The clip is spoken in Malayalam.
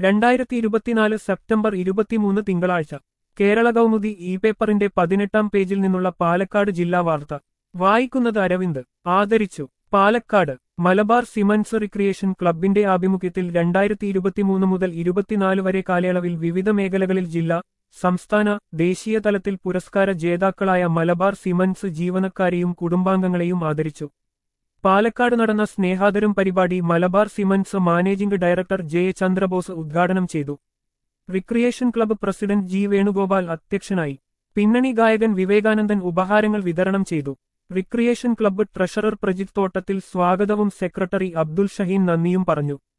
രണ്ടായിരത്തി ഇരുപത്തിനാല് സെപ്റ്റംബർ ഇരുപത്തിമൂന്ന് തിങ്കളാഴ്ച കേരള കൗമുദി ഇ പേപ്പറിന്റെ പതിനെട്ടാം പേജിൽ നിന്നുള്ള പാലക്കാട് ജില്ലാ വാർത്ത വായിക്കുന്നത് അരവിന്ദ് ആദരിച്ചു പാലക്കാട് മലബാർ സിമൻസ് റിക്രിയേഷൻ ക്ലബിന്റെ ആഭിമുഖ്യത്തിൽ രണ്ടായിരത്തി ഇരുപത്തിമൂന്ന് മുതൽ ഇരുപത്തിനാല് വരെ കാലയളവിൽ വിവിധ മേഖലകളിൽ ജില്ലാ സംസ്ഥാന ദേശീയ തലത്തിൽ പുരസ്കാര ജേതാക്കളായ മലബാർ സിമൻസ് ജീവനക്കാരെയും കുടുംബാംഗങ്ങളെയും ആദരിച്ചു പാലക്കാട് നടന്ന സ്നേഹാദരം പരിപാടി Malabar cements managing director J Chandrabose ഉദ്ഘാടനം ചെയ്തു recreation club president G Venugopal അധ്യക്ഷനായി പിന്നണി ഗായകൻ വിവേകാനന്ദൻ ഉപഹാരങ്ങൾ വിതരണം ചെയ്തു റിക്രിയേഷൻ ക്ലബ്ബ് ട്രഷറർ പ്രജിത് തോട്ടത്തിൽ സ്വാഗതവും സെക്രട്ടറി അബ്ദുൽ ഷഹീൻ നന്ദിയും പറഞ്ഞു